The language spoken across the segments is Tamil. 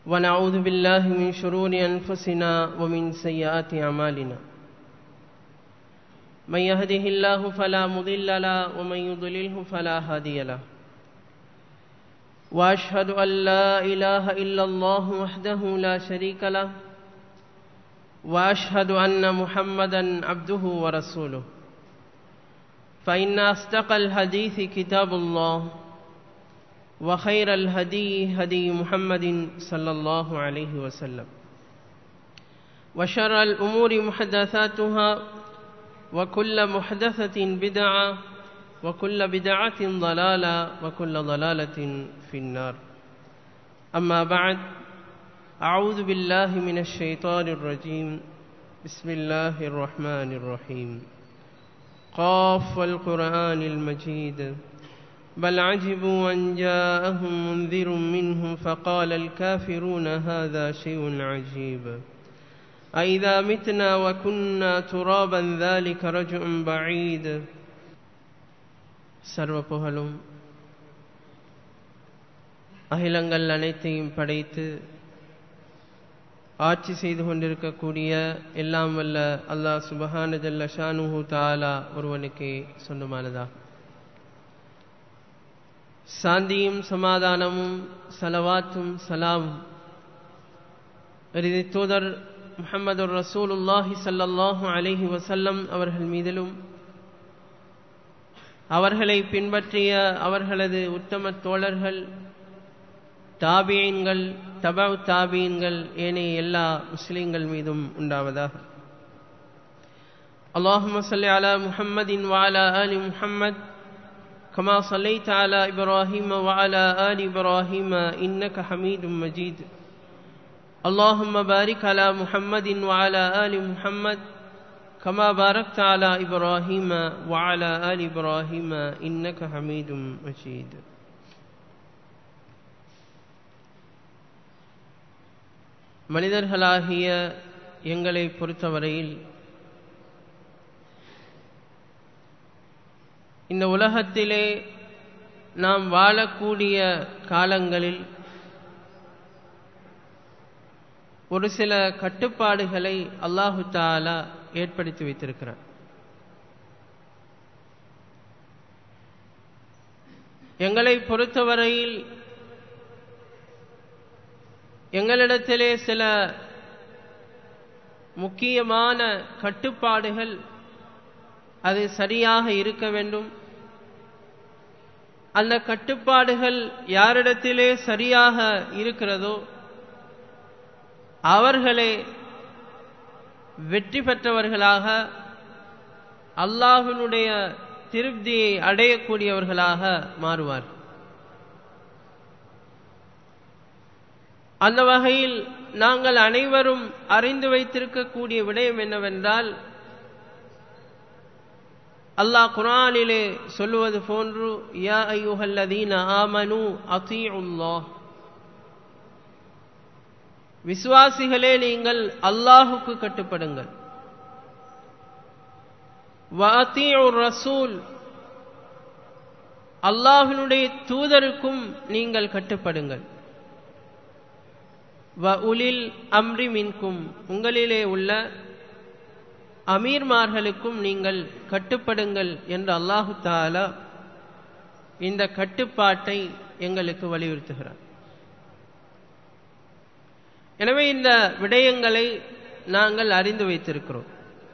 ونعوذ بالله من شرور أنفسنا ومن سيئات أعمالنا من يهده الله فلا مضل له ومن يضلله فلا هادي له وأشهد أن لا إله إلا الله وحده لا شريك له وأشهد أن محمدا عبده ورسوله فإن أصدق الحديث كتاب الله وخير الهدي هدي محمد صلى الله عليه وسلم وشر الأمور محدثاتها وكل محدثة بدعة وكل بدعة ضلالة وكل ضلالة في النار أما بعد أعوذ بالله من الشيطان الرجيم بسم الله الرحمن الرحيم قاف والقرآن المجيد بل عجبوا أن جاءهم منذر منهم فقال الكافرون هذا شيء عجيب أئذا متنا وكنا ترابا ذلك رجع بعيد சர்வ புகழும் அகிலங்கள் அனைத்தையும் படைத்து ஆட்சி செய்து கொண்டிருக்கக்கூடிய எல்லாம் வல்ல அல்லாஹ் சுபஹான ஜல்ல ஷானுஹு தாலா ஒருவனுக்கே சொந்தமானதா சாந்தியும் சமாதானமும் சலவாத்தும் சலாமும் இறுதி தூதர் முகமது ரசூலுல்லாஹி சல்லாஹூ அலிஹி வசல்லம் அவர்கள் மீதிலும் அவர்களை பின்பற்றிய அவர்களது உத்தம தோழர்கள் தாபியன்கள் தபவ் தாபியன்கள் ஏனைய எல்லா முஸ்லிம்கள் மீதும் உண்டாவதாக اللهم صل على محمد وعلى آل محمد كما صليت على إبراهيم وعلى آل إبراهيم إنك حميد مجيد اللهم بارك على محمد وعلى آل محمد كما باركت على إبراهيم وعلى آل إبراهيم إنك حميد مجيد மனிதர்களாகிய எங்களை பொறுத்தவரையில் இந்த உலகத்திலே நாம் வாழக்கூடிய காலங்களில் ஒரு சில கட்டுப்பாடுகளை அல்லாஹு தாலா ஏற்படுத்தி வைத்திருக்கிறார் எங்களை பொறுத்தவரையில் எங்களிடத்திலே சில முக்கியமான கட்டுப்பாடுகள் அது சரியாக இருக்க வேண்டும் அந்த கட்டுப்பாடுகள் யாரிடத்திலே சரியாக இருக்கிறதோ அவர்களே வெற்றி பெற்றவர்களாக அல்லாஹினுடைய திருப்தியை அடையக்கூடியவர்களாக மாறுவார் அந்த வகையில் நாங்கள் அனைவரும் அறிந்து வைத்திருக்கக்கூடிய விடயம் என்னவென்றால் அல்லாஹ் குரானிலே சொல்லுவது போன்று யா ஐயுஹல்லதீன ஆமனு அத்தீஉல்லாஹ் விசுவாசிகளே நீங்கள் அல்லாஹுக்கு கட்டுப்படுங்கள் ரசூல் அல்லாஹினுடைய தூதருக்கும் நீங்கள் கட்டுப்படுங்கள் வ உலில் அம்ரி மின்கும் உங்களிலே உள்ள அமீர்மார்களுக்கும் நீங்கள் கட்டுப்படுங்கள் என்று அல்லாஹு தாலா இந்த கட்டுப்பாட்டை எங்களுக்கு வலியுறுத்துகிறார் எனவே இந்த விடயங்களை நாங்கள் அறிந்து வைத்திருக்கிறோம்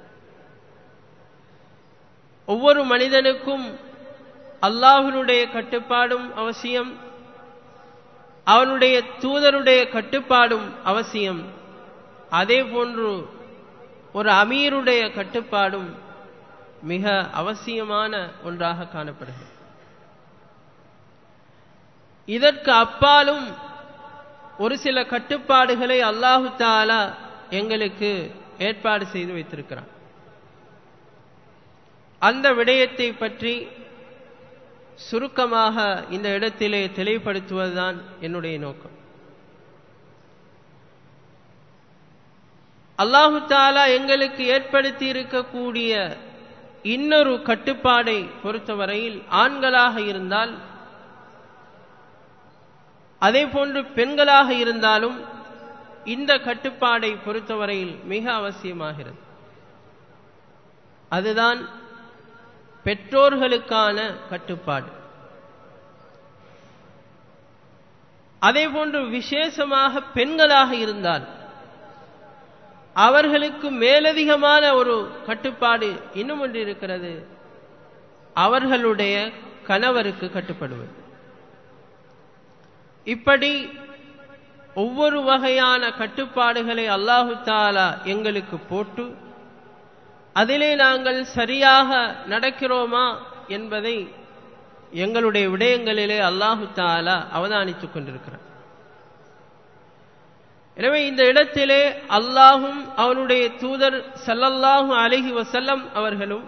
ஒவ்வொரு மனிதனுக்கும் அல்லாஹினுடைய கட்டுப்பாடும் அவசியம் அவனுடைய தூதருடைய கட்டுப்பாடும் அவசியம் அதே போன்று ஒரு அமீருடைய கட்டுப்பாடும் மிக அவசியமான ஒன்றாக காணப்படுகிறது இதற்கு அப்பாலும் ஒரு சில கட்டுப்பாடுகளை அல்லாஹு தாலா எங்களுக்கு ஏற்பாடு செய்து வைத்திருக்கிறான் அந்த விடயத்தை பற்றி சுருக்கமாக இந்த இடத்திலே தெளிவுபடுத்துவதுதான் என்னுடைய நோக்கம் அல்லாஹு தாலா எங்களுக்கு ஏற்படுத்தி இருக்கக்கூடிய இன்னொரு கட்டுப்பாடை பொறுத்தவரையில் ஆண்களாக இருந்தால் அதே போன்று பெண்களாக இருந்தாலும் இந்த கட்டுப்பாடை பொறுத்தவரையில் மிக அவசியமாகிறது அதுதான் பெற்றோர்களுக்கான கட்டுப்பாடு அதே போன்று விசேஷமாக பெண்களாக இருந்தால் அவர்களுக்கு மேலதிகமான ஒரு கட்டுப்பாடு இன்னும் ஒன்று இருக்கிறது அவர்களுடைய கணவருக்கு கட்டுப்படுவது இப்படி ஒவ்வொரு வகையான கட்டுப்பாடுகளை அல்லாஹு தாலா எங்களுக்கு போட்டு அதிலே நாங்கள் சரியாக நடக்கிறோமா என்பதை எங்களுடைய விடயங்களிலே அல்லாஹு தாலா அவதானித்துக் கொண்டிருக்கிறார் எனவே இந்த இடத்திலே அல்லாஹும் அவனுடைய தூதர் சல்லல்லாஹு அலஹி வசல்லம் அவர்களும்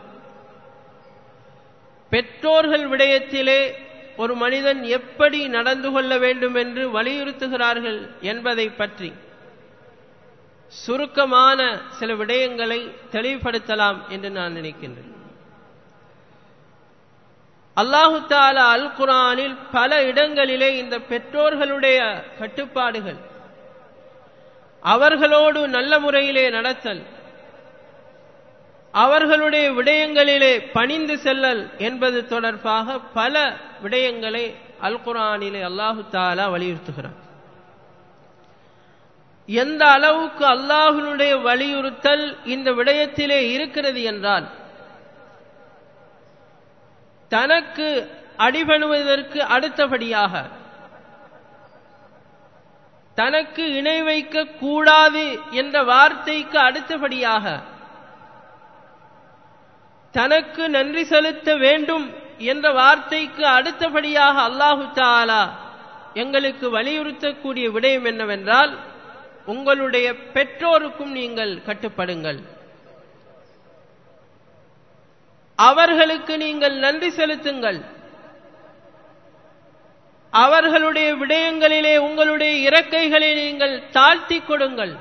பெற்றோர்கள் விடயத்திலே ஒரு மனிதன் எப்படி நடந்து கொள்ள வேண்டும் என்று வலியுறுத்துகிறார்கள் என்பதை பற்றி சுருக்கமான சில விடயங்களை தெளிவுபடுத்தலாம் என்று நான் நினைக்கின்றேன் அல்லாஹு தாலா அல் குரானில் பல இடங்களிலே இந்த பெற்றோர்களுடைய கட்டுப்பாடுகள் அவர்களோடு நல்ல முறையிலே நடத்தல் அவர்களுடைய விடயங்களிலே பணிந்து செல்லல் என்பது தொடர்பாக பல விடயங்களை அல் குரானிலே அல்லாஹு தாலா வலியுறுத்துகிறார் எந்த அளவுக்கு அல்லாஹனுடைய வலியுறுத்தல் இந்த விடயத்திலே இருக்கிறது என்றால் தனக்கு அடிபணுவதற்கு அடுத்தபடியாக தனக்கு இணை வைக்க கூடாது என்ற வார்த்தைக்கு அடுத்தபடியாக தனக்கு நன்றி செலுத்த வேண்டும் என்ற வார்த்தைக்கு அடுத்தபடியாக அல்லாஹு தாலா எங்களுக்கு வலியுறுத்தக்கூடிய விடயம் என்னவென்றால் உங்களுடைய பெற்றோருக்கும் நீங்கள் கட்டுப்படுங்கள் அவர்களுக்கு நீங்கள் நன்றி செலுத்துங்கள் அவர்களுடைய விடயங்களிலே உங்களுடைய இறக்கைகளை நீங்கள் தாழ்த்தி கொடுங்கள்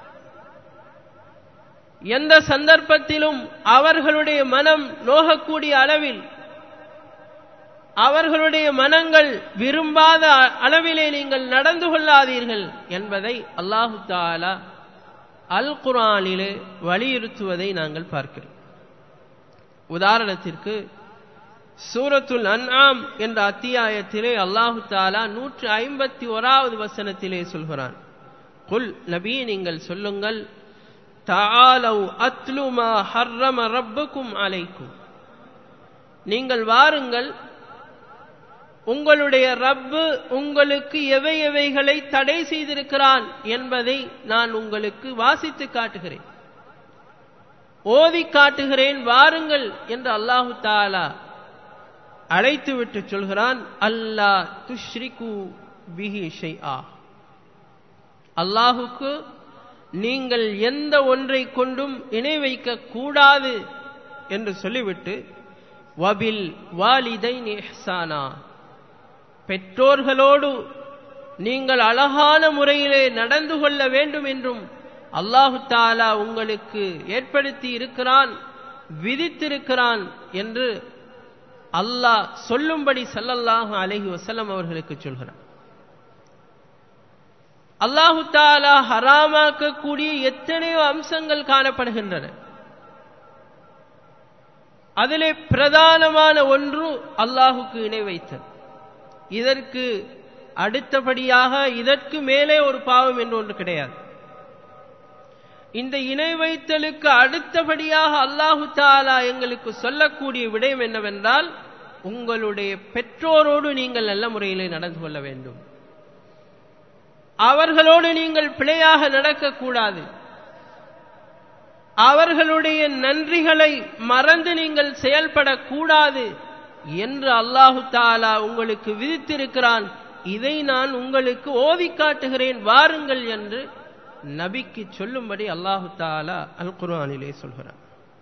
எந்த சந்தர்ப்பத்திலும் அவர்களுடைய மனம் நோகக்கூடிய அளவில் அவர்களுடைய மனங்கள் விரும்பாத அளவிலே நீங்கள் நடந்து கொள்ளாதீர்கள் என்பதை அல்லாஹு தாலா அல் குரானிலே வலியுறுத்துவதை நாங்கள் பார்க்கிறோம் உதாரணத்திற்கு சூரத்துல் அன்ஆம் என்ற அத்தியாயத்திலே அல்லாஹு தாலா நூற்று ஐம்பத்தி ஓராவது வசனத்திலே சொல்கிறான் குல் நபி நீங்கள் சொல்லுங்கள் தாலவ் அத்லுமா ஹர்ரம ரப்புக்கும் அலைக்கும் நீங்கள் வாருங்கள் உங்களுடைய ரப்பு உங்களுக்கு எவை எவைகளை தடை செய்திருக்கிறான் என்பதை நான் உங்களுக்கு வாசித்து காட்டுகிறேன் ஓதி காட்டுகிறேன் வாருங்கள் என்று அல்லாஹு தாலா அழைத்து விட்டு சொல்கிறான் அல்லா துஷ்ரிகு பிஹி ஷைஆ அல்லாஹுக்கு நீங்கள் எந்த ஒன்றை கொண்டும் இணை வைக்க கூடாது என்று சொல்லிவிட்டு வபில் வாலிதை இஹ்சானா பெற்றோர்களோடு நீங்கள் அழகான முறையிலே நடந்து கொள்ள வேண்டும் என்றும் அல்லாஹு தாலா உங்களுக்கு ஏற்படுத்தி இருக்கிறான் விதித்திருக்கிறான் என்று அல்லாஹ் சொல்லும்படி சல்லல்லாஹு அலஹி வசல்லம் அவர்களுக்கு சொல்கிறான் அல்லாஹு தாலா ஹராமாக்கக்கூடிய எத்தனையோ அம்சங்கள் காணப்படுகின்றன அதிலே பிரதானமான ஒன்று அல்லாஹுக்கு இணை வைத்தல் இதற்கு அடுத்தபடியாக இதற்கு மேலே ஒரு பாவம் என்று ஒன்று கிடையாது இந்த இணை வைத்தலுக்கு அடுத்தபடியாக அல்லாஹு தாலா எங்களுக்கு சொல்லக்கூடிய விடயம் என்னவென்றால் உங்களுடைய பெற்றோரோடு நீங்கள் நல்ல முறையிலே நடந்து கொள்ள வேண்டும் அவர்களோடு நீங்கள் பிழையாக நடக்கக்கூடாது அவர்களுடைய நன்றிகளை மறந்து நீங்கள் செயல்படக்கூடாது என்று அல்லாஹு தாலா உங்களுக்கு விதித்திருக்கிறான் இதை நான் உங்களுக்கு ஓதி காட்டுகிறேன் வாருங்கள் என்று நபிக்கு சொல்லும்படி அல்லாஹு தாலா அல் குர்ஆனிலே சொல்கிறார்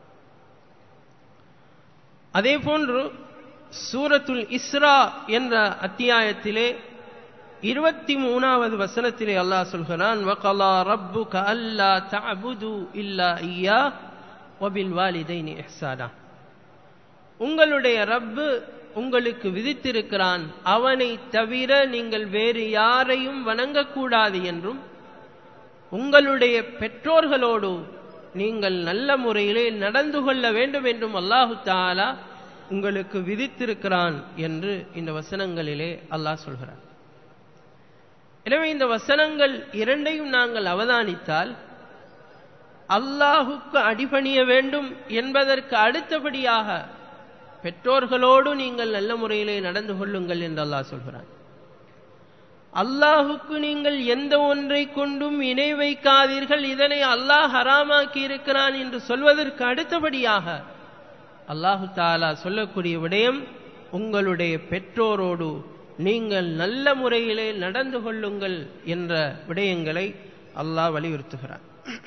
அதே போன்று சூரத்துல் இஸ்ரா என்ற அத்தியாயத்திலே இருபத்தி மூணாவது வசனத்திலே அல்லாஹ் சொல்கிறான் வகலா ரப்புக அல்லா தஅபுது இல்லா ஐயா வபில் வாலிதைனி இஹ்சானா உங்களுடைய ரப்பு உங்களுக்கு விதித்திருக்கிறான் அவனை தவிர நீங்கள் வேறு யாரையும் வணங்கக்கூடாது என்றும் உங்களுடைய பெற்றோர்களோடு நீங்கள் நல்ல முறையிலே நடந்து கொள்ள வேண்டும் என்றும் அல்லாஹு தாலா உங்களுக்கு விதித்திருக்கிறான் என்று இந்த வசனங்களிலே அல்லாஹ் சொல்கிறார் எனவே இந்த வசனங்கள் இரண்டையும் நாங்கள் அவதானித்தால் அல்லாஹுக்கு அடிபணிய வேண்டும் என்பதற்கு அடுத்தபடியாக பெற்றோர்களோடு நீங்கள் நல்ல முறையிலே நடந்து கொள்ளுங்கள் என்று அல்லாஹ் சொல்கிறான் அல்லாஹுக்கு நீங்கள் எந்த ஒன்றை கொண்டும் இணை வைக்காதீர்கள் இதனை அல்லாஹ் ஹராமாக்கி இருக்கிறான் என்று சொல்வதற்கு அடுத்தபடியாக அல்லாஹு தாலா சொல்லக்கூடிய விடயம் உங்களுடைய பெற்றோரோடு நீங்கள் நல்ல முறையிலே நடந்து கொள்ளுங்கள் என்ற விடயங்களை அல்லாஹ் வலியுறுத்துகிறார்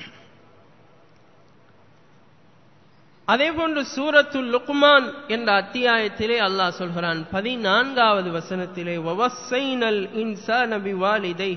அதே போன்று சூரத்துல் லுக்மான் என்ற அத்தியாயத்திலே அல்லாஹ் சொல்கிறான் பதினான்காவது வசனத்திலே வவசைனல் இன்சா நபி வாலிதை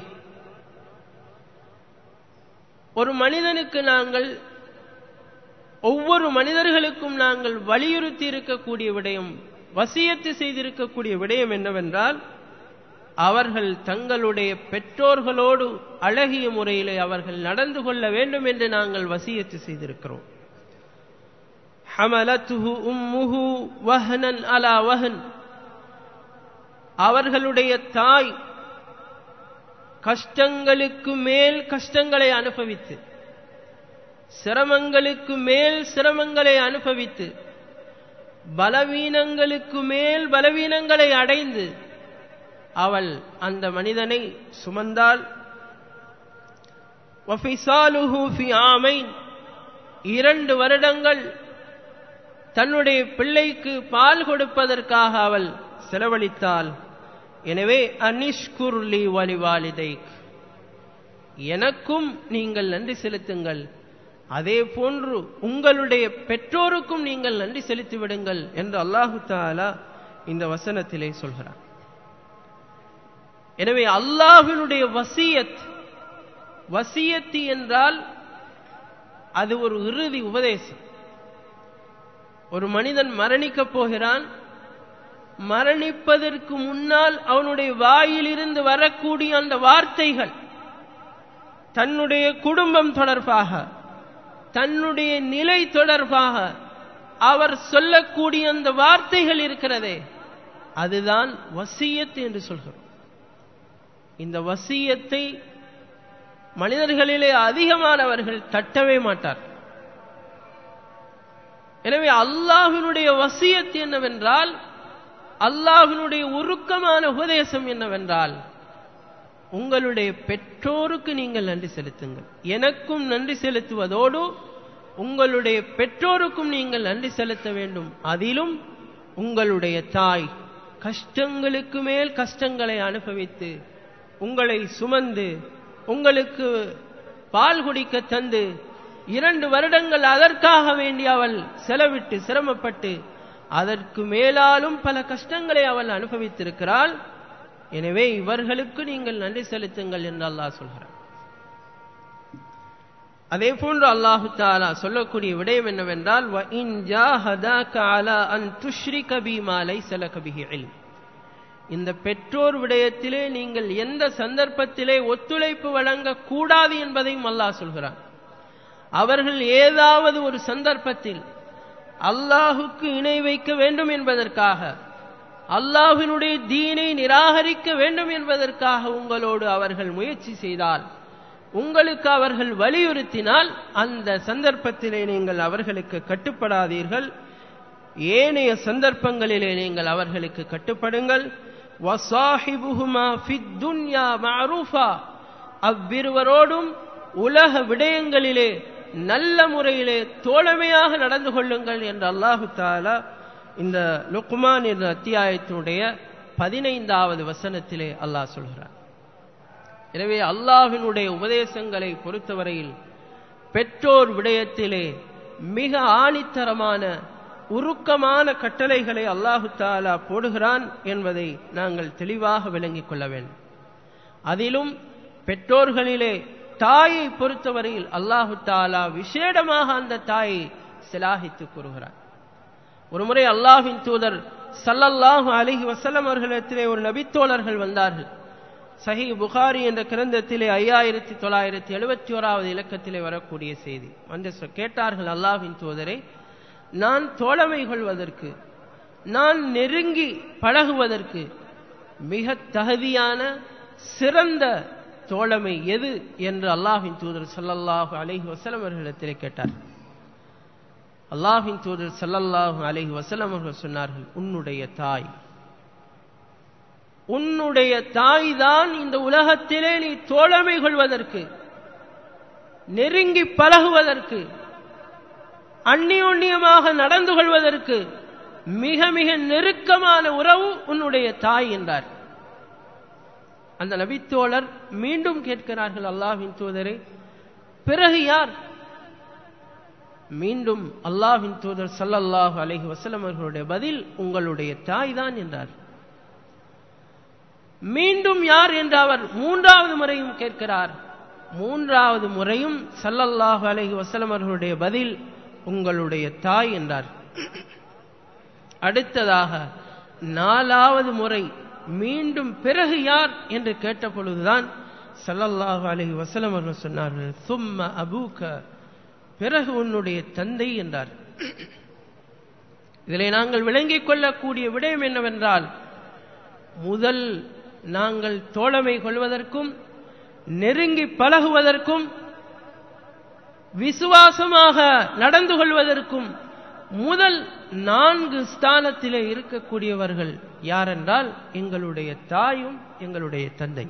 ஒரு மனிதனுக்கு நாங்கள் ஒவ்வொரு மனிதர்களுக்கும் நாங்கள் வலியுறுத்தி இருக்கக்கூடிய விடயம் வசியத்து செய்திருக்கக்கூடிய விடயம் என்னவென்றால் அவர்கள் தங்களுடைய பெற்றோர்களோடு அழகிய முறையிலே அவர்கள் நடந்து கொள்ள வேண்டும் என்று நாங்கள் வசியத்து செய்திருக்கிறோம் ஹமலத்துஹு உம்முஹு வஹனன் அலா வஹன் அவர்களுடைய தாய் கஷ்டங்களுக்கு மேல் கஷ்டங்களை அனுபவித்து சிரமங்களுக்கு மேல் சிரமங்களை அனுபவித்து பலவீனங்களுக்கு மேல் பலவீனங்களை அடைந்து அவள் அந்த மனிதனை சுமந்தாள் இரண்டு வருடங்கள் தன்னுடைய பிள்ளைக்கு பால் கொடுப்பதற்காக அவள் செலவழித்தாள் எனவே அனிஷ்குர்லி வலிவாலிதை எனக்கும் நீங்கள் நன்றி செலுத்துங்கள் அதே போன்று உங்களுடைய பெற்றோருக்கும் நீங்கள் நன்றி செலுத்தி விடுங்கள் என்று அல்லாஹு தாலா இந்த வசனத்திலே சொல்கிறார் எனவே அல்லாஹினுடைய வசியத் வசியத்து என்றால் அது ஒரு இறுதி உபதேசம் ஒரு மனிதன் மரணிக்கப் போகிறான் மரணிப்பதற்கு முன்னால் அவனுடைய வாயிலிருந்து வரக்கூடிய அந்த வார்த்தைகள் தன்னுடைய குடும்பம் தொடர்பாக தன்னுடைய நிலை தொடர்பாக அவர் சொல்லக்கூடிய அந்த வார்த்தைகள் இருக்கிறதே அதுதான் வசியத் என்று சொல்கிறோம் இந்த வசியத்தை மனிதர்களிலே அதிகமானவர்கள் தட்டவே மாட்டார் எனவே அல்லாஹினுடைய வசியத் என்னவென்றால் அல்லாஹினுடைய உருக்கமான உபதேசம் என்னவென்றால் உங்களுடைய பெற்றோருக்கு நீங்கள் நன்றி செலுத்துங்கள் எனக்கும் நன்றி செலுத்துவதோடு உங்களுடைய பெற்றோருக்கும் நீங்கள் நன்றி செலுத்த வேண்டும் அதிலும் உங்களுடைய தாய் கஷ்டங்களுக்கு மேல் கஷ்டங்களை அனுபவித்து உங்களை சுமந்து உங்களுக்கு பால் குடிக்க தந்து இரண்டு வருடங்கள் அதற்காக வேண்டி அவள் செலவிட்டு சிரமப்பட்டு அதற்கு மேலாலும் பல கஷ்டங்களை அவள் அனுபவித்திருக்கிறாள் எனவே இவர்களுக்கு நீங்கள் நன்றி செலுத்துங்கள் என்று அல்லாஹ் சொல்கிறார் அதே போன்று அல்லாஹு தாலா சொல்லக்கூடிய விடயம் என்னவென்றால் இந்த பெற்றோர் விடயத்திலே நீங்கள் எந்த சந்தர்ப்பத்திலே ஒத்துழைப்பு வழங்க கூடாது என்பதையும் அல்லாஹ் சொல்கிறான் அவர்கள் ஏதாவது ஒரு சந்தர்ப்பத்தில் அல்லாஹுக்கு இணை வைக்க வேண்டும் என்பதற்காக அல்லாஹினுடைய தீனை நிராகரிக்க வேண்டும் என்பதற்காக உங்களோடு அவர்கள் முயற்சி செய்தால் உங்களுக்கு அவர்கள் வலியுறுத்தினால் அந்த சந்தர்ப்பத்திலே நீங்கள் அவர்களுக்கு கட்டுப்படாதீர்கள் ஏனைய சந்தர்ப்பங்களிலே நீங்கள் அவர்களுக்கு கட்டுப்படுங்கள் அவ்விருவரோடும் உலக விடயங்களிலே நல்ல முறையிலே தோழமையாக நடந்து கொள்ளுங்கள் என்று அல்லாஹு தாலா இந்த லுக்மான் என்ற அத்தியாயத்தினுடைய பதினைந்தாவது வசனத்திலே அல்லாஹ் சொல்கிறார் எனவே அல்லாஹினுடைய உபதேசங்களை பொறுத்தவரையில் பெற்றோர் விடயத்திலே மிக ஆணித்தரமான உருக்கமான கட்டளைகளை அல்லாஹு தாலா போடுகிறான் என்பதை நாங்கள் தெளிவாக விளங்கிக் கொள்ள வேண்டும் அதிலும் பெற்றோர்களிலே தாயை பொறுத்தவரையில் அல்லாஹு தாலா விசேடமாக அந்த தாயை சிலாகித்து கூறுகிறார் ஒருமுறை அல்லாஹின் தூதர் சல்லல்லாஹு அலிஹி வசல்லம் அவர்களிடத்திலே ஒரு நபித்தோழர்கள் வந்தார்கள் சஹி புகாரி என்ற கிரந்தத்திலே ஐயாயிரத்தி தொள்ளாயிரத்தி எழுபத்தி ஓராவது இலக்கத்திலே வரக்கூடிய செய்தி வந்து கேட்டார்கள் அல்லாஹின் தூதரை நான் தோழமை கொள்வதற்கு நான் நெருங்கி பழகுவதற்கு மிக தகுதியான சிறந்த தோழமை எது என்று அல்லாஹின் தூதர் சல்லல்லாஹு அலைஹி வசலம் அவர்களிடத்திலே கேட்டார் அல்லாஹின் தூதர் சல்லல்லாஹு அலைஹி வசலம் அவர்கள் சொன்னார்கள் உன்னுடைய தாய் உன்னுடைய தாய் தான் இந்த உலகத்திலே நீ தோழமை கொள்வதற்கு நெருங்கி பழகுவதற்கு அந்நியோன்யமாக நடந்து கொள்வதற்கு மிக மிக நெருக்கமான உறவு உன்னுடைய தாய் என்றார் அந்த நபித்தோழர் மீண்டும் கேட்கிறார்கள் அல்லாஹின் தூதரை பிறகு யார் மீண்டும் அல்லாஹின் தூதர் சல்லல்லாஹு அலைஹி வசலம் அவர்களுடைய பதில் உங்களுடைய தாய் தான் என்றார் மீண்டும் யார் என்று அவர் மூன்றாவது முறையும் கேட்கிறார் மூன்றாவது முறையும் சல்லல்லாஹு அலைஹி வசலம் அவர்களுடைய பதில் உங்களுடைய தாய் என்றார் அடுத்ததாக நாலாவது முறை மீண்டும் பிறகு யார் என்று கேட்ட பொழுதுதான் சல்லல்லாஹு அலைஹி வசலம் அவர்கள் சொன்னார்கள் சும்ம அபூக்க பிறகு உன்னுடைய தந்தை என்றார் இதிலே நாங்கள் விளங்கிக் கொள்ளக்கூடிய விடயம் என்னவென்றால் முதல் நாங்கள் தோழமை கொள்வதற்கும் நெருங்கி பழகுவதற்கும் விசுவாசமாக நடந்து கொள்வதற்கும் முதல் நான்கு ஸ்தானத்திலே இருக்கக்கூடியவர்கள் யாரென்றால் எங்களுடைய தாயும் எங்களுடைய தந்தை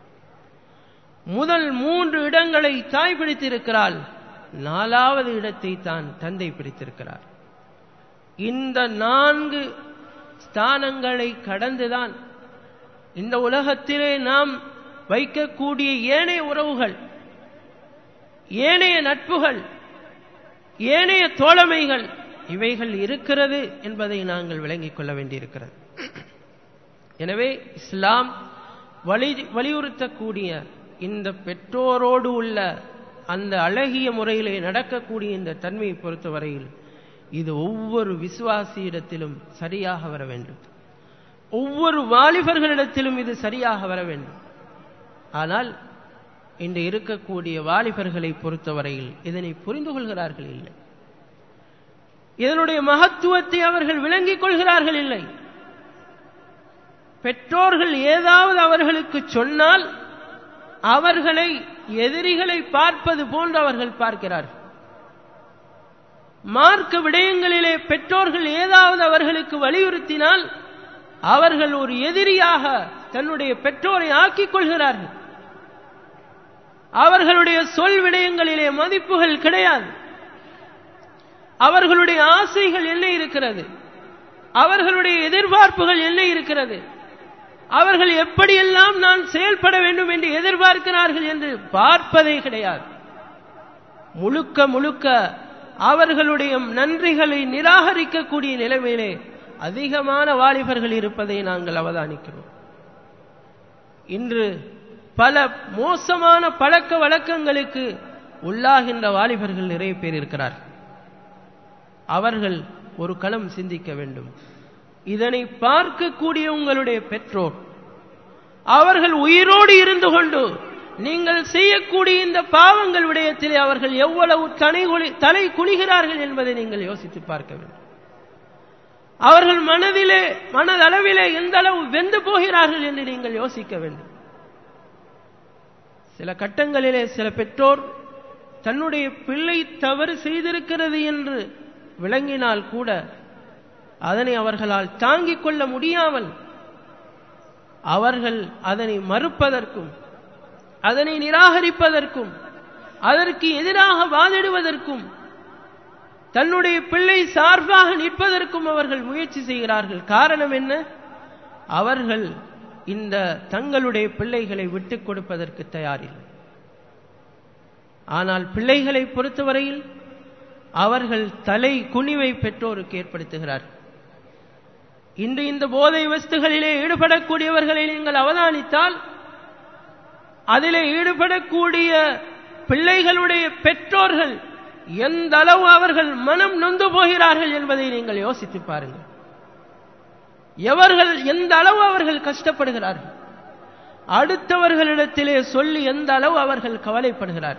முதல் மூன்று இடங்களை தாய் பிடித்திருக்கிறாள் நாலாவது இடத்தை தான் தந்தை பிடித்திருக்கிறார் இந்த நான்கு ஸ்தானங்களை கடந்துதான் இந்த உலகத்திலே நாம் வைக்கக்கூடிய ஏனைய உறவுகள் ஏனைய நட்புகள் ஏனைய தோழமைகள் இவைகள் இருக்கிறது என்பதை நாங்கள் விளங்கிக் கொள்ள வேண்டியிருக்கிறது எனவே இஸ்லாம் வலி வலியுறுத்தக்கூடிய இந்த பெற்றோரோடு உள்ள அந்த அழகிய முறையிலே நடக்கக்கூடிய இந்த தன்மையை பொறுத்தவரையில் இது ஒவ்வொரு விசுவாசியிடத்திலும் சரியாக வர வேண்டும் ஒவ்வொரு வாலிபர்களிடத்திலும் இது சரியாக வர வேண்டும் ஆனால் இன்று இருக்கக்கூடிய வாலிபர்களை பொறுத்தவரையில் இதனை புரிந்து கொள்கிறார்கள் இல்லை இதனுடைய மகத்துவத்தை அவர்கள் விளங்கிக் கொள்கிறார்கள் இல்லை பெற்றோர்கள் ஏதாவது அவர்களுக்கு சொன்னால் அவர்களை எதிரிகளை பார்ப்பது போன்று அவர்கள் பார்க்கிறார்கள் மார்க்க விடயங்களிலே பெற்றோர்கள் ஏதாவது அவர்களுக்கு வலியுறுத்தினால் அவர்கள் ஒரு எதிரியாக தன்னுடைய பெற்றோரை ஆக்கிக் கொள்கிறார்கள் அவர்களுடைய சொல் விடயங்களிலே மதிப்புகள் கிடையாது அவர்களுடைய ஆசைகள் என்ன இருக்கிறது அவர்களுடைய எதிர்பார்ப்புகள் என்ன இருக்கிறது அவர்கள் எப்படியெல்லாம் நான் செயல்பட வேண்டும் என்று எதிர்பார்க்கிறார்கள் என்று பார்ப்பதே கிடையாது முழுக்க முழுக்க அவர்களுடைய நன்றிகளை நிராகரிக்கக்கூடிய நிலைமையிலே அதிகமான வாலிபர்கள் இருப்பதை நாங்கள் அவதானிக்கிறோம் இன்று பல மோசமான பழக்க வழக்கங்களுக்கு உள்ளாகின்ற வாலிபர்கள் நிறைய பேர் இருக்கிறார் அவர்கள் ஒரு களம் சிந்திக்க வேண்டும் இதனை பார்க்கக்கூடிய உங்களுடைய பெற்றோர் அவர்கள் உயிரோடு இருந்து கொண்டு நீங்கள் செய்யக்கூடிய இந்த பாவங்கள் விடயத்திலே அவர்கள் எவ்வளவு தலை தலை குனிகிறார்கள் என்பதை நீங்கள் யோசித்து பார்க்க வேண்டும் அவர்கள் மனதிலே மனதளவிலே எந்த அளவு வெந்து போகிறார்கள் என்று நீங்கள் யோசிக்க வேண்டும் சில கட்டங்களிலே சில பெற்றோர் தன்னுடைய பிள்ளை தவறு செய்திருக்கிறது என்று விளங்கினால் கூட அதனை அவர்களால் தாங்கிக் கொள்ள முடியாமல் அவர்கள் அதனை மறுப்பதற்கும் அதனை நிராகரிப்பதற்கும் அதற்கு எதிராக வாதிடுவதற்கும் தன்னுடைய பிள்ளை சார்பாக நிற்பதற்கும் அவர்கள் முயற்சி செய்கிறார்கள் காரணம் என்ன அவர்கள் இந்த தங்களுடைய பிள்ளைகளை விட்டுக் கொடுப்பதற்கு தயாரில்லை ஆனால் பிள்ளைகளை பொறுத்தவரையில் அவர்கள் தலை குனிவை பெற்றோருக்கு ஏற்படுத்துகிறார் இன்று இந்த போதை வஸ்துகளிலே ஈடுபடக்கூடியவர்களை நீங்கள் அவதானித்தால் அதிலே ஈடுபடக்கூடிய பிள்ளைகளுடைய பெற்றோர்கள் எந்த அளவு அவர்கள் மனம் நொந்து போகிறார்கள் என்பதை நீங்கள் யோசித்து பாருங்கள் எவர்கள் எந்த அளவு அவர்கள் கஷ்டப்படுகிறார்கள் அடுத்தவர்களிடத்திலே சொல்லி எந்த அளவு அவர்கள் கவலைப்படுகிறார்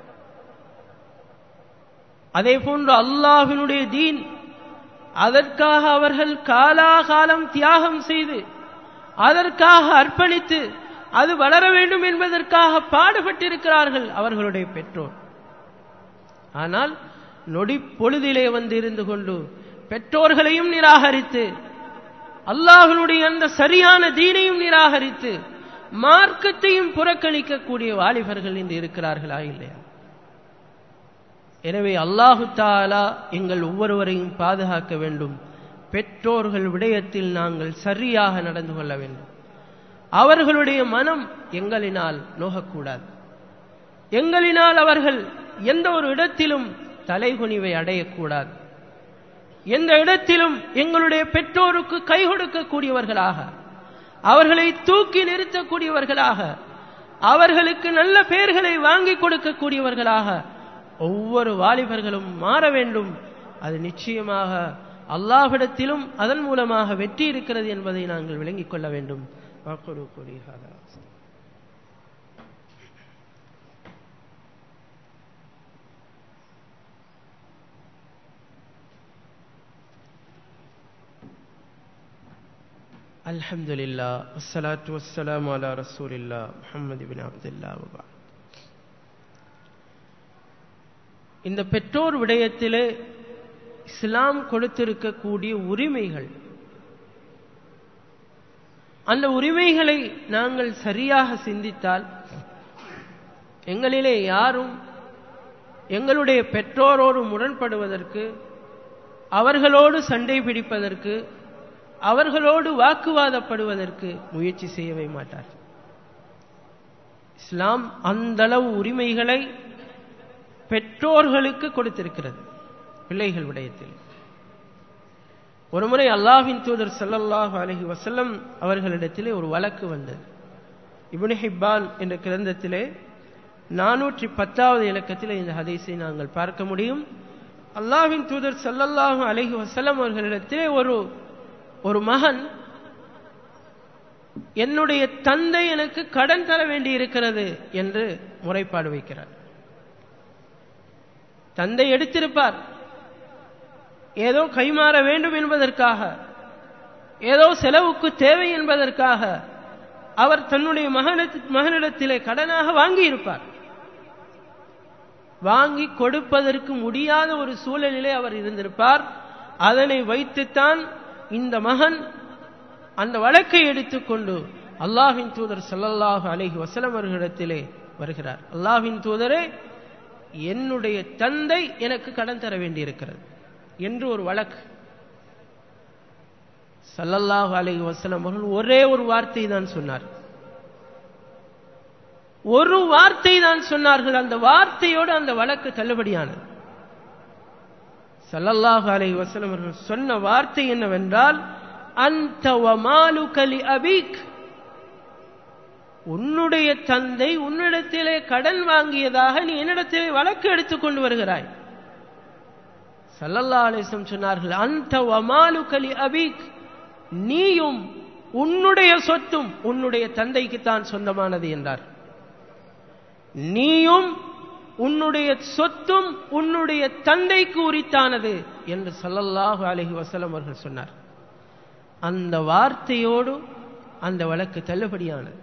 அதே போன்று அல்லாஹினுடைய தீன் அதற்காக அவர்கள் காலாகாலம் தியாகம் செய்து அதற்காக அர்ப்பணித்து அது வளர வேண்டும் என்பதற்காக பாடுபட்டிருக்கிறார்கள் அவர்களுடைய பெற்றோர் ஆனால் நொடி பொழுதிலே வந்து இருந்து கொண்டு பெற்றோர்களையும் நிராகரித்து அல்லாஹனுடைய அந்த சரியான தீனையும் நிராகரித்து மார்க்கத்தையும் புறக்கணிக்கக்கூடிய வாலிபர்கள் இன்று இருக்கிறார்களா இல்லையா எனவே அல்லாஹு தாலா எங்கள் ஒவ்வொருவரையும் பாதுகாக்க வேண்டும் பெற்றோர்கள் விடயத்தில் நாங்கள் சரியாக நடந்து கொள்ள வேண்டும் அவர்களுடைய மனம் எங்களினால் நோகக்கூடாது எங்களினால் அவர்கள் எந்த ஒரு இடத்திலும் தலைகுனிவை அடையக்கூடாது எந்த இடத்திலும் எங்களுடைய பெற்றோருக்கு கை கொடுக்கக்கூடியவர்களாக அவர்களை தூக்கி நிறுத்தக்கூடியவர்களாக அவர்களுக்கு நல்ல பெயர்களை வாங்கி கொடுக்கக்கூடியவர்களாக ஒவ்வொரு வாலிபர்களும் மாற வேண்டும் அது நிச்சயமாக அல்லாஹிடத்திலும் அதன் மூலமாக வெற்றி இருக்கிறது என்பதை நாங்கள் விளங்கிக் கொள்ள வேண்டும் வாக்குறு கூறியதாக الحمد لله والصلاة والسلام على رسول الله محمد بن عبد الله وبعد இந்த பெற்றோர் விடயத்திலே இஸ்லாம் கொடுத்திருக்கக்கூடிய உரிமைகள் அந்த உரிமைகளை நாங்கள் சரியாக சிந்தித்தால் எங்களிலே யாரும் எங்களுடைய பெற்றோரோடு முரண்படுவதற்கு அவர்களோடு சண்டை பிடிப்பதற்கு அவர்களோடு வாக்குவாதப்படுவதற்கு முயற்சி செய்யவே மாட்டார் இஸ்லாம் அந்தளவு உரிமைகளை பெற்றோர்களுக்கு கொடுத்திருக்கிறது பிள்ளைகள் விடயத்தில் ஒருமுறை அல்லாஹின் தூதர் சல்லல்லாஹு அலஹி வசல்லம் அவர்களிடத்திலே ஒரு வழக்கு வந்தது இபுனி ஹிப்பான் என்ற கிரந்தத்திலே நானூற்றி பத்தாவது இலக்கத்தில் இந்த ஹதீஸை நாங்கள் பார்க்க முடியும் அல்லாஹின் தூதர் சல்லல்லாஹு அலஹி வசல்லம் அவர்களிடத்திலே ஒரு ஒரு மகன் என்னுடைய தந்தை எனக்கு கடன் தர வேண்டி இருக்கிறது என்று முறைப்பாடு வைக்கிறார் தந்தை எடுத்திருப்பார் ஏதோ கைமாற வேண்டும் என்பதற்காக ஏதோ செலவுக்கு தேவை என்பதற்காக அவர் தன்னுடைய மகனிடத்திலே கடனாக வாங்கி இருப்பார் வாங்கி கொடுப்பதற்கு முடியாத ஒரு சூழலிலே அவர் இருந்திருப்பார் அதனை வைத்துத்தான் இந்த மகன் அந்த வழக்கை எடுத்துக்கொண்டு அல்லாஹின் தூதர் சல்லல்லாஹு அலஹி வசலம் அவர்களிடத்திலே வருகிறார் அல்லாஹின் தூதரே என்னுடைய தந்தை எனக்கு கடன் தர வேண்டியிருக்கிறது என்று ஒரு வழக்கு சல்லல்லாஹு அலஹி வசலம் அவர்கள் ஒரே ஒரு வார்த்தை தான் சொன்னார் ஒரு வார்த்தை தான் சொன்னார்கள் அந்த வார்த்தையோடு அந்த வழக்கு தள்ளுபடியானது சல்லல்லாஹு அலை வசலம் அவர்கள் சொன்ன வார்த்தை என்னவென்றால் அந்த வமாலுகலி அபீக் உன்னுடைய தந்தை உன்னிடத்திலே கடன் வாங்கியதாக நீ என்னிடத்திலே வழக்கு எடுத்துக்கொண்டு வருகிறாய் சல்லல்லா அலிசம் சொன்னார்கள் அந்த வமாலுகலி அபீக் நீயும் உன்னுடைய சொத்தும் உன்னுடைய தந்தைக்குத்தான் சொந்தமானது என்றார் நீயும் உன்னுடைய சொத்தும் உன்னுடைய தந்தைக்கு உரித்தானது என்று சல்லல்லாஹு அலஹி வசலம் அவர்கள் சொன்னார் அந்த வார்த்தையோடு அந்த வழக்கு தள்ளுபடியானது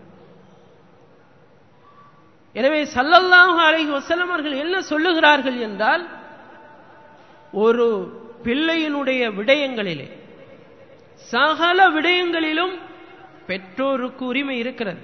எனவே சல்லல்லாஹு அலஹி வசலம் அவர்கள் என்ன சொல்லுகிறார்கள் என்றால் ஒரு பிள்ளையினுடைய விடயங்களிலே சகல விடயங்களிலும் பெற்றோருக்கு உரிமை இருக்கிறது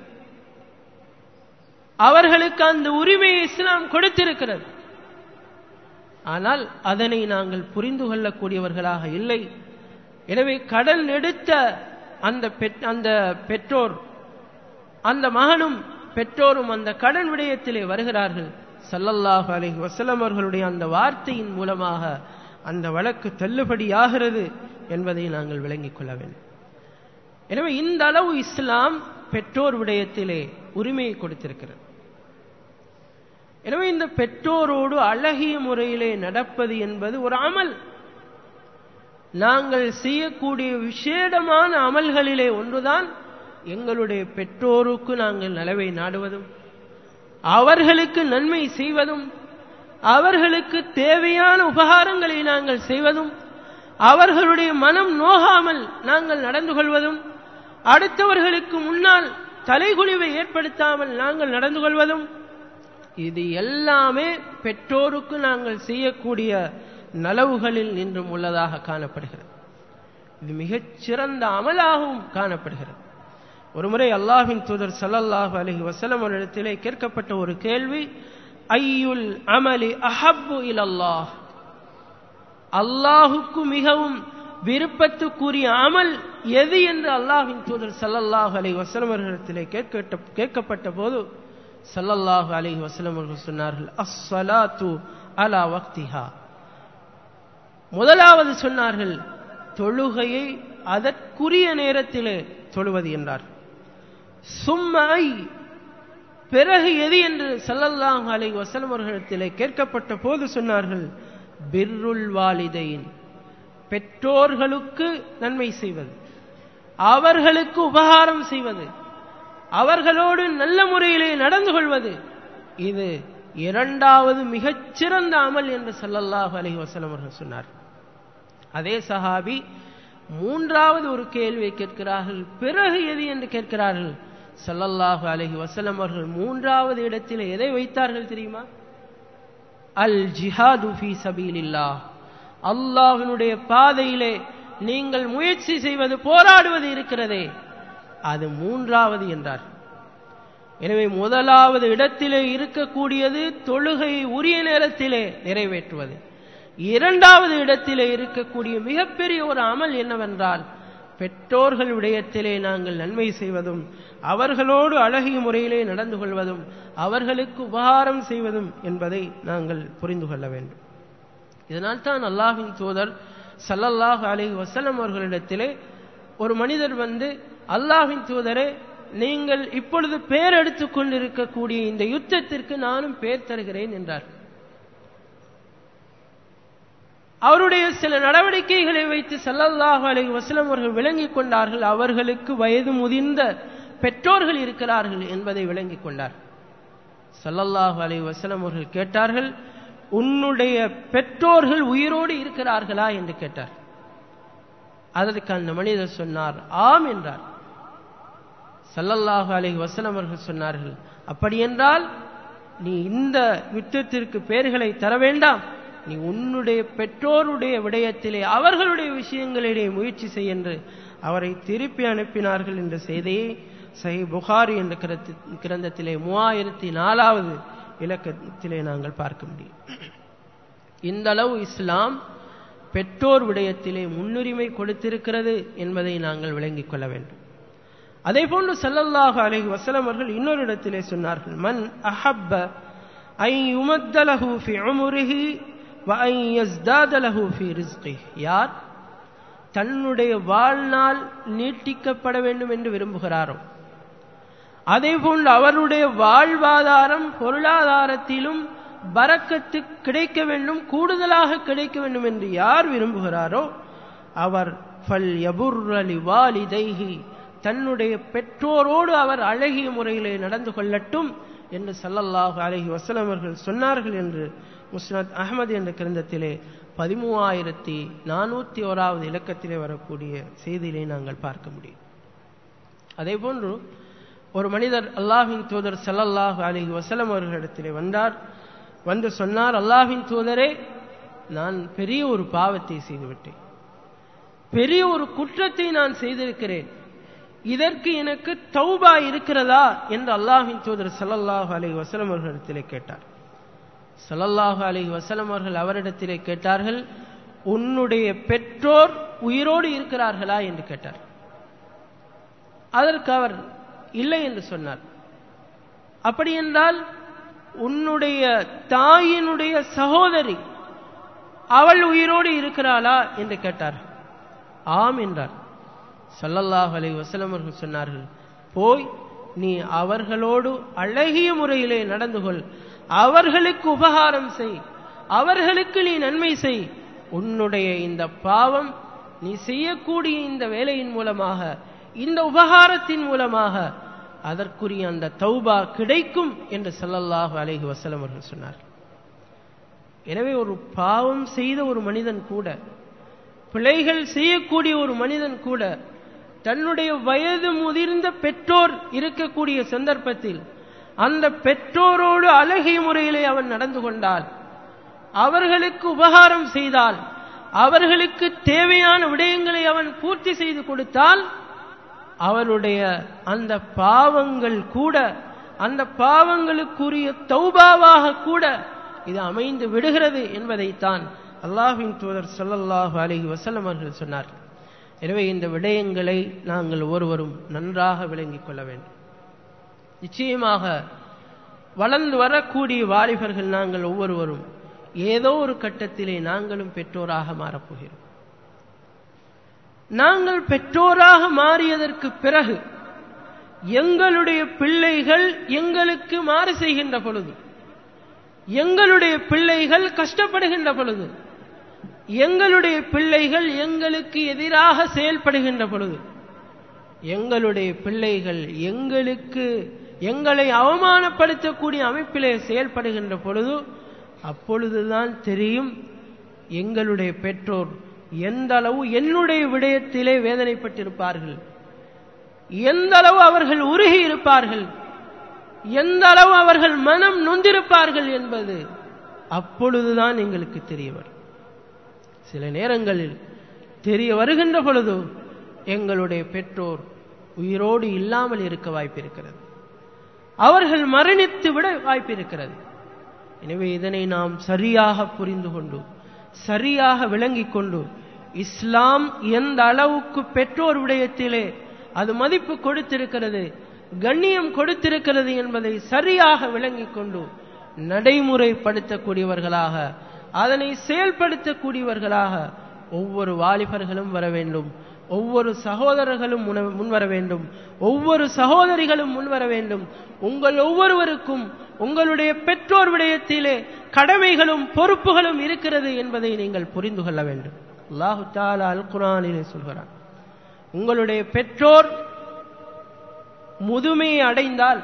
அவர்களுக்கு அந்த உரிமையை இஸ்லாம் கொடுத்திருக்கிறது ஆனால் அதனை நாங்கள் புரிந்து கொள்ளக்கூடியவர்களாக இல்லை எனவே கடன் எடுத்த அந்த அந்த பெற்றோர் அந்த மகனும் பெற்றோரும் அந்த கடன் விடயத்திலே வருகிறார்கள் சல்லல்லாஹு அலஹி வசலம் அவர்களுடைய அந்த வார்த்தையின் மூலமாக அந்த வழக்கு தள்ளுபடியாகிறது என்பதை நாங்கள் விளங்கிக் கொள்ள வேண்டும் எனவே இந்த அளவு இஸ்லாம் பெற்றோர் விடயத்திலே உரிமையை கொடுத்திருக்கிறது எனவே இந்த பெற்றோரோடு அழகிய முறையிலே நடப்பது என்பது ஒரு அமல் நாங்கள் செய்யக்கூடிய விசேடமான அமல்களிலே ஒன்றுதான் எங்களுடைய பெற்றோருக்கு நாங்கள் நலவை நாடுவதும் அவர்களுக்கு நன்மை செய்வதும் அவர்களுக்கு தேவையான உபகாரங்களை நாங்கள் செய்வதும் அவர்களுடைய மனம் நோகாமல் நாங்கள் நடந்து கொள்வதும் அடுத்தவர்களுக்கு முன்னால் தலைகுனிவை ஏற்படுத்தாமல் நாங்கள் நடந்து கொள்வதும் இது எல்லாமே பெற்றோருக்கு நாங்கள் செய்யக்கூடிய நலவுகளில் நின்றும் உள்ளதாக காணப்படுகிறது இது மிகச் சிறந்த அமலாகவும் காணப்படுகிறது ஒருமுறை அல்லாஹின் தூதர் சல்லல்லாஹு அலஹி வசலம் இடத்திலே கேட்கப்பட்ட ஒரு கேள்வி ஐயுல் அமலி அஹப்பு இலல்லாஹ் அல்லாஹுக்கு மிகவும் விருப்பத்துக்குரிய அமல் எது என்று அல்லாஹின் தூதர் சல்லல்லாஹு அலி வசலம் அவர்களிடத்திலே கேட்கப்பட்ட கேட்கப்பட்ட போது சல்லல்லாஹு அலி வசலம் அவர்கள் சொன்னார்கள் அஸ்ஸலாத்து அலா வக்திஹா முதலாவது சொன்னார்கள் தொழுகையை அதற்குரிய நேரத்திலே தொழுவது என்றார் சும்மை பிறகு எது என்று சல்லல்லாஹு அலை வசலம் அவர்களிடத்திலே கேட்கப்பட்ட போது சொன்னார்கள் பிர்ருல் வாலிதைன் பெற்றோர்களுக்கு நன்மை செய்வது அவர்களுக்கு உபகாரம் செய்வது அவர்களோடு நல்ல முறையிலே நடந்து கொள்வது இது இரண்டாவது மிகச்சிறந்த அமல் என்று சல்லல்லாஹு அலி வசலம் அவர்கள் சொன்னார் அதே சஹாபி மூன்றாவது ஒரு கேள்வியை கேட்கிறார்கள் பிறகு எது என்று கேட்கிறார்கள் சல்லல்லாஹு அலஹி வசலம் அவர்கள் மூன்றாவது இடத்தில் எதை வைத்தார்கள் தெரியுமா அல் ஜிஹாது ஃபி சபீலில்லா அல்லாஹினுடைய பாதையிலே நீங்கள் முயற்சி செய்வது போராடுவது இருக்கிறதே அது மூன்றாவது என்றார் எனவே முதலாவது இடத்திலே இருக்கக்கூடியது தொழுகையை உரிய நேரத்திலே நிறைவேற்றுவது இரண்டாவது இடத்திலே இருக்கக்கூடிய மிகப்பெரிய ஒரு அமல் என்னவென்றால் பெற்றோர்கள் விடயத்திலே நாங்கள் நன்மை செய்வதும் அவர்களோடு அழகிய முறையிலே நடந்து கொள்வதும் அவர்களுக்கு உபகாரம் செய்வதும் என்பதை நாங்கள் புரிந்து கொள்ள வேண்டும் இதனால் தான் அல்லாஹின் தூதர் சல்லல்லாஹ் அலஹி வசலம் அவர்களிடத்திலே ஒரு மனிதர் வந்து அல்லாஹின் தூதரே நீங்கள் இப்பொழுது பேர் எடுத்துக் கொண்டிருக்கக்கூடிய இந்த யுத்தத்திற்கு நானும் பேர் தருகிறேன் என்றார் அவருடைய சில நடவடிக்கைகளை வைத்து சல்லல்லாஹு அலைஹி வஸல்லம் அவர்கள் விளங்கிக் கொண்டார்கள் அவர்களுக்கு வயது முதிர்ந்த பெற்றோர்கள் இருக்கிறார்கள் என்பதை விளங்கிக் கொண்டார் சல்லல்லாஹு அலைஹி வஸல்லம் அவர்கள் கேட்டார்கள் உன்னுடைய பெற்றோர்கள் உயிரோடு இருக்கிறார்களா என்று கேட்டார் அதற்கு அந்த மனிதர் சொன்னார் ஆம் என்றார் சல்லல்லாஹு அலைஹி வஸல்லம் அவர்கள் சொன்னார்கள் அப்படி என்றால் நீ இந்த யுத்தத்திற்கு பெயர்களை தர வேண்டாம் நீ உன்னுடைய பெற்றோருடைய விடயத்திலே அவர்களுடைய விஷயங்களிலே முயற்சி செய் என்று அவரை திருப்பி அனுப்பினார்கள் என்ற செய்தியை சஹி புகாரி என்ற கிரந்தத்திலே மூவாயிரத்தி நாலாவது இலக்கத்திலே நாங்கள் பார்க்க முடியும் இந்த அளவு இஸ்லாம் பெற்றோர் விடயத்திலே முன்னுரிமை கொடுத்திருக்கிறது என்பதை நாங்கள் விளங்கிக் கொள்ள வேண்டும் அதே போன்று சல்லல்லாஹு அலைஹி வஸல்லம் அவர்கள் இன்னொரு இடத்திலே சொன்னார்கள் மன் அஹப்ப ஐ யுமத்தலஹு ஃபி உம்ரிஹி வ ஐ யஸ்தாதலஹு ஃபி ரிஸ்கிஹ் யார் தன்னுடைய வாழ்நாள் நீட்டிக்கப்பட வேண்டும் என்று விரும்புகிறாரோ அதே போன்று அவருடைய வாழ்வாதாரம் பொருளாதாரத்திலும் பறக்கத்து கிடைக்க வேண்டும் கூடுதலாக கிடைக்க வேண்டும் என்று யார் விரும்புகிறாரோ அவர் ஃபல் யபுர்ரலி வாலிதைஹி தன்னுடைய பெற்றோரோடு அவர் அழகிய முறையிலே நடந்து கொள்ளட்டும் என்று சல்லல்லாஹு அலஹி வசலம் அவர்கள் சொன்னார்கள் என்று முஸ்னத் அகமது என்ற கிரந்தத்திலே பதிமூவாயிரத்தி நானூத்தி ஓராவது இலக்கத்திலே வரக்கூடிய செய்தியிலே நாங்கள் பார்க்க முடியும் அதே போன்று ஒரு மனிதர் அல்லாஹின் தூதர் சல்லல்லாஹு அலஹி வசலம் அவர்களிடத்திலே வந்தார் வந்து சொன்னார் அல்லாஹின் தூதரே நான் பெரிய ஒரு பாவத்தை செய்துவிட்டேன் பெரிய ஒரு குற்றத்தை நான் செய்திருக்கிறேன் இதற்கு எனக்கு தௌபா இருக்கிறதா என்று அல்லாஹின் தூதர் சல்லல்லாஹு அலி வசலம் அவர்களிடத்திலே கேட்டார் சல்லல்லாஹு அலி வசலம் அவர்கள் அவரிடத்திலே கேட்டார்கள் உன்னுடைய பெற்றோர் உயிரோடு இருக்கிறார்களா என்று கேட்டார் அதற்கு அவர் இல்லை என்று சொன்னார் அப்படி என்றால் உன்னுடைய தாயினுடைய சகோதரி அவள் உயிரோடு இருக்கிறாளா என்று கேட்டார் ஆம் என்றார் சல்லல்லாஹ் அலை வசலம் அவர்கள் சொன்னார்கள் போய் நீ அவர்களோடு அழகிய முறையிலே நடந்து கொள் அவர்களுக்கு உபகாரம் செய் அவர்களுக்கு நீ நன்மை செய் உன்னுடைய இந்த பாவம் நீ செய்யக்கூடிய இந்த வேலையின் மூலமாக இந்த உபகாரத்தின் மூலமாக அதற்குரிய அந்த தௌபா கிடைக்கும் என்று ஸல்லல்லாஹு அலைஹி வஸல்லம் அவர்கள் சொன்னார் எனவே ஒரு பாவம் செய்த ஒரு மனிதன் கூட பிழைகள் செய்யக்கூடிய ஒரு மனிதன் கூட தன்னுடைய வயது முதிர்ந்த பெற்றோர் இருக்கக்கூடிய சந்தர்ப்பத்தில் அந்த பெற்றோரோடு அழகிய முறையிலே அவன் நடந்து கொண்டால் அவர்களுக்கு உபகாரம் செய்தால் அவர்களுக்கு தேவையான விடயங்களை அவன் பூர்த்தி செய்து கொடுத்தால் அவருடைய அந்த பாவங்கள் கூட அந்த பாவங்களுக்குரிய தௌபாவாக கூட இது அமைந்து விடுகிறது என்பதைத்தான் அல்லாஹ்வின் தூதர் ஸல்லல்லாஹு அலைஹி வஸல்லம் அவர்கள் சொன்னார் எனவே இந்த விடயங்களை நாங்கள் ஒருவரும் நன்றாக விளங்கிக் கொள்ள வேண்டும் நிச்சயமாக வளர்ந்து வரக்கூடிய வாலிபர்கள் நாங்கள் ஒவ்வொருவரும் ஏதோ ஒரு கட்டத்திலே நாங்களும் பெற்றோராக மாறப்போகிறோம் நாங்கள் பெற்றோராக மாறியதற்கு பிறகு எங்களுடைய பிள்ளைகள் எங்களுக்கு மாறு செய்கின்ற பொழுது எங்களுடைய பிள்ளைகள் கஷ்டப்படுகின்ற பொழுது எங்களுடைய பிள்ளைகள் எங்களுக்கு எதிராக செயல்படுகின்ற பொழுது எங்களுடைய பிள்ளைகள் எங்களுக்கு எங்களை அவமானப்படுத்தக்கூடிய அமைப்பிலே செயல்படுகின்ற பொழுது அப்பொழுதுதான் தெரியும் எங்களுடைய பெற்றோர் எந்த அளவு என்னுடைய விடயத்திலே வேதனைப்பட்டிருப்பார்கள் எந்த அளவு அவர்கள் உருகி இருப்பார்கள் எந்த அளவு அவர்கள் மனம் நொந்திருப்பார்கள் என்பது அப்பொழுதுதான் எங்களுக்கு தெரிய வரும் சில நேரங்களில் தெரிய வருகின்ற பொழுது எங்களுடைய பெற்றோர் உயிரோடு இல்லாமல் இருக்க வாய்ப்பிருக்கிறது அவர்கள் மரணித்து விட வாய்ப்பிருக்கிறது எனவே இதனை நாம் சரியாக புரிந்து கொண்டு சரியாக விளங்கிக் கொண்டு இஸ்லாம் எந்த அளவுக்கு பெற்றோர் விடயத்திலே அது மதிப்பு கொடுத்திருக்கிறது கண்ணியம் கொடுத்திருக்கிறது என்பதை சரியாக விளங்கிக் கொண்டு நடைமுறைப்படுத்தக்கூடியவர்களாக அதனை செயல்படுத்தக்கூடியவர்களாக ஒவ்வொரு வாலிபர்களும் வர வேண்டும் ஒவ்வொரு சகோதரர்களும் முன- முன்வர வேண்டும் ஒவ்வொரு சகோதரிகளும் முன்வர வேண்டும் உங்கள் ஒவ்வொருவருக்கும் உங்களுடைய பெற்றோர் விடயத்திலே கடமைகளும் பொறுப்புகளும் இருக்கிறது என்பதை நீங்கள் புரிந்து கொள்ள வேண்டும் அல்லாஹு தாலா அல் குரானிலே சொல்கிறான் உங்களுடைய பெற்றோர் முதுமையை அடைந்தால்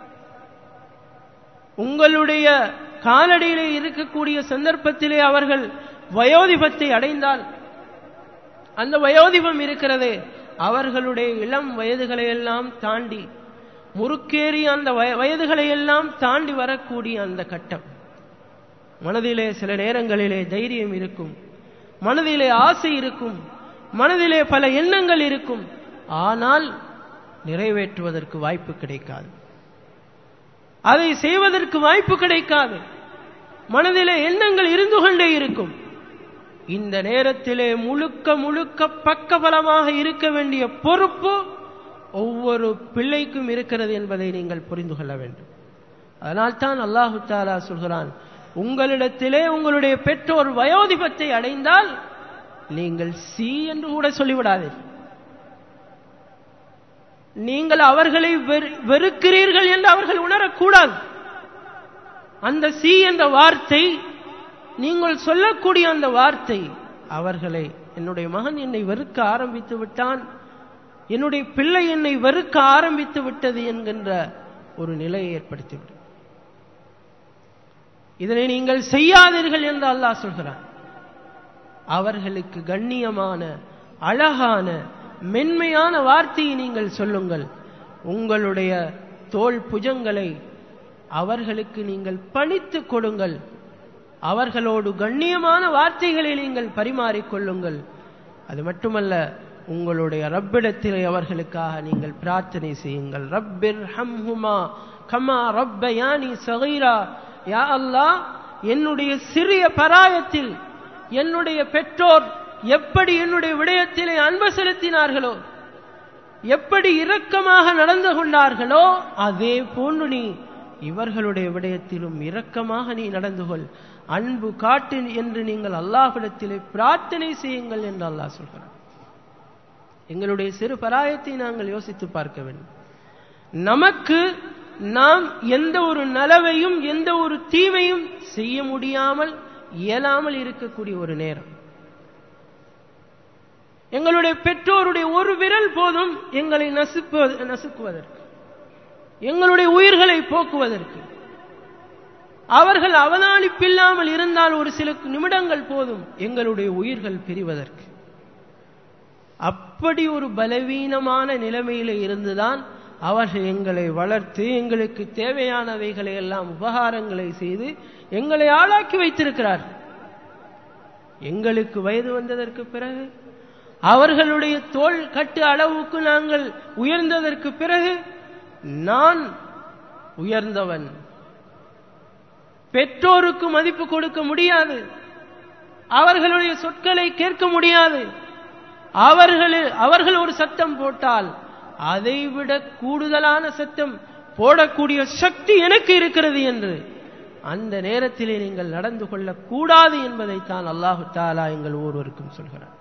உங்களுடைய காலடியிலே இருக்கக்கூடிய சந்தர்ப்பத்திலே அவர்கள் வயோதிபத்தை அடைந்தால் அந்த வயோதிபம் இருக்கிறதே அவர்களுடைய இளம் வயதுகளை எல்லாம் தாண்டி முறுக்கேறி அந்த வய- வயதுகளை எல்லாம் தாண்டி வரக்கூடிய அந்த கட்டம் மனதிலே சில நேரங்களிலே தைரியம் இருக்கும் மனதிலே ஆசை இருக்கும் மனதிலே பல எண்ணங்கள் இருக்கும் ஆனால் நிறைவேற்றுவதற்கு வாய்ப்பு கிடைக்காது அதை செய்வதற்கு வாய்ப்பு கிடைக்காது மனதிலே எண்ணங்கள் இருந்து கொண்டே இருக்கும் இந்த நேரத்திலே முழுக்க முழுக்க பக்கபலமாக இருக்க வேண்டிய பொறுப்பு ஒவ்வொரு பிள்ளைக்கும் இருக்கிறது என்பதை நீங்கள் புரிந்து கொள்ள வேண்டும் அதனால்தான் அல்லாஹு தாலா சொல்கிறான் உங்களிடத்திலே உங்களுடைய பெற்றோர் வயோதிபத்தை அடைந்தால் நீங்கள் சி என்று கூட சொல்லிவிடாதீர்கள் நீங்கள் அவர்களை வெறு- வெறுக்கிறீர்கள் என்று அவர்கள் உணரக்கூடாது அந்த சி என்ற வார்த்தை நீங்கள் சொல்லக்கூடிய அந்த வார்த்தை அவர்களை என்னுடைய மகன் என்னை வெறுக்க ஆரம்பித்து விட்டான் என்னுடைய பிள்ளை என்னை வெறுக்க ஆரம்பித்து விட்டது என்கின்ற ஒரு நிலையை ஏற்படுத்திவிடும் இதனை நீங்கள் செய்யாதீர்கள் என்று அல்லாஹ் சொல்கிறான் அவர்களுக்கு கண்ணியமான அழகான மென்மையான வார்த்தையை நீங்கள் சொல்லுங்கள் உங்களுடைய தோல் புஜங்களை அவர்களுக்கு நீங்கள் பணித்து கொடுங்கள் அவர்களோடு கண்ணியமான வார்த்தைகளை நீங்கள் பரிமாறிக்கொள்ளுங்கள் அது மட்டுமல்ல உங்களுடைய ரப்பிடத்திலே அவர்களுக்காக நீங்கள் பிரார்த்தனை செய்யுங்கள் ரப்பிர் ஹம்ஹுமா கமா ரப்பயானி சகீரா யா அல்லாஹ் என்னுடைய சிறிய பராயத்தில் என்னுடைய பெற்றோர் எப்படி என்னுடைய விடயத்திலே அன்பு செலுத்தினார்களோ எப்படி இரக்கமாக நடந்து கொண்டார்களோ அதே போன்று நீ இவர்களுடைய விடயத்திலும் இரக்கமாக நீ நடந்து கொள் அன்பு காட்டு என்று நீங்கள் அல்லாஹ்விடத்திலே பிரார்த்தனை செய்யுங்கள் என்று அல்லாஹ் சொல்கிறான் எங்களுடைய சிறு பராயத்தை நாங்கள் யோசித்து பார்க்க வேண்டும் நமக்கு நாம் எந்த ஒரு நலவையும் எந்த ஒரு தீமையும் செய்ய முடியாமல் இயலாமல் இருக்கக்கூடிய ஒரு நேரம் எங்களுடைய பெற்றோருடைய ஒரு விரல் போதும் எங்களை நசுக்குவது நசுக்குவதற்கு எங்களுடைய உயிர்களை போக்குவதற்கு அவர்கள் அவதானிப்பில்லாமல் இருந்தால் ஒரு சில நிமிடங்கள் போதும் எங்களுடைய உயிர்கள் பிரிவதற்கு அப்படி ஒரு பலவீனமான நிலைமையில இருந்துதான் அவர்கள் எங்களை வளர்த்து எங்களுக்கு தேவையானவைகளை எல்லாம் உபகாரங்களை செய்து எங்களை ஆளாக்கி வைத்திருக்கிறார் எங்களுக்கு வயது வந்ததற்கு பிறகு அவர்களுடைய தோல் கட்டு அளவுக்கு நாங்கள் உயர்ந்ததற்கு பிறகு நான் உயர்ந்தவன் பெற்றோருக்கு மதிப்பு கொடுக்க முடியாது அவர்களுடைய சொற்களை கேட்க முடியாது அவர்கள் அவர்கள் ஒரு சத்தம் போட்டால் அதைவிட கூடுதலான சத்தம் போடக்கூடிய சக்தி எனக்கு இருக்கிறது என்று அந்த நேரத்திலே நீங்கள் நடந்து கொள்ளக்கூடாது என்பதைத்தான் அல்லாஹு தாலா எங்கள் ஒருவருக்கும் சொல்கிறார்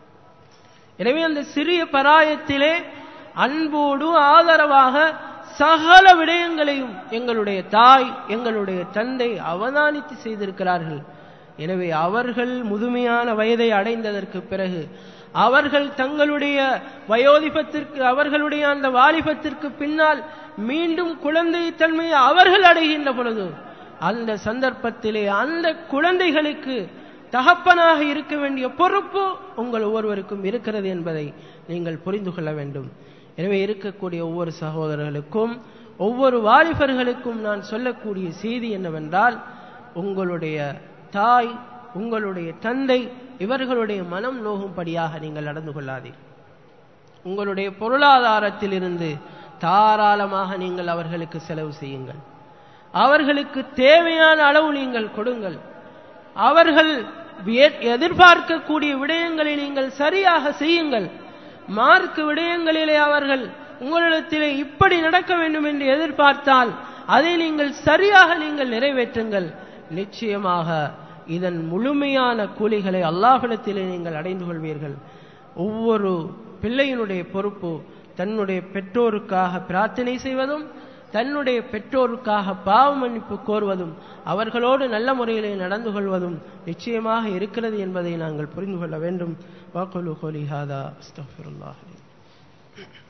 எனவே அந்த சிறிய பராயத்திலே அன்போடு ஆதரவாக சகல விடயங்களையும் எங்களுடைய தாய் எங்களுடைய தந்தை அவதானித்து செய்திருக்கிறார்கள் எனவே அவர்கள் முதுமையான வயதை அடைந்ததற்கு பிறகு அவர்கள் தங்களுடைய வயோதிபத்திற்கு அவர்களுடைய அந்த வாலிபத்திற்கு பின்னால் மீண்டும் குழந்தை தன்மையை அவர்கள் அடைகின்ற பொழுது அந்த சந்தர்ப்பத்திலே அந்த குழந்தைகளுக்கு தகப்பனாக இருக்க வேண்டிய பொறுப்பு உங்கள் ஒவ்வொருவருக்கும் இருக்கிறது என்பதை நீங்கள் புரிந்து கொள்ள வேண்டும் எனவே இருக்கக்கூடிய ஒவ்வொரு சகோதரர்களுக்கும் ஒவ்வொரு வாலிபர்களுக்கும் நான் சொல்லக்கூடிய செய்தி என்னவென்றால் உங்களுடைய தாய் உங்களுடைய தந்தை இவர்களுடைய மனம் நோகும்படியாக நீங்கள் நடந்து கொள்ளாதீர் உங்களுடைய பொருளாதாரத்திலிருந்து தாராளமாக நீங்கள் அவர்களுக்கு செலவு செய்யுங்கள் அவர்களுக்கு தேவையான அளவு நீங்கள் கொடுங்கள் அவர்கள் எதிர்பார்க்கக்கூடிய விடயங்களை நீங்கள் சரியாக செய்யுங்கள் மார்க் விடயங்களிலே அவர்கள் உங்களிடத்திலே இப்படி நடக்க வேண்டும் என்று எதிர்பார்த்தால் அதை நீங்கள் சரியாக நீங்கள் நிறைவேற்றுங்கள் நிச்சயமாக இதன் முழுமையான கூலிகளை அல்லாஹிடத்திலே நீங்கள் அடைந்து கொள்வீர்கள் ஒவ்வொரு பிள்ளையினுடைய பொறுப்பு தன்னுடைய பெற்றோருக்காக பிரார்த்தனை செய்வதும் தன்னுடைய பெற்றோருக்காக பாவ மன்னிப்பு கோருவதும் அவர்களோடு நல்ல முறையிலே நடந்து கொள்வதும் நிச்சயமாக இருக்கிறது என்பதை நாங்கள் புரிந்து கொள்ள வேண்டும் வாக்குலு கோலி ஹாதா அஸ்தஃபிருல்லாஹ்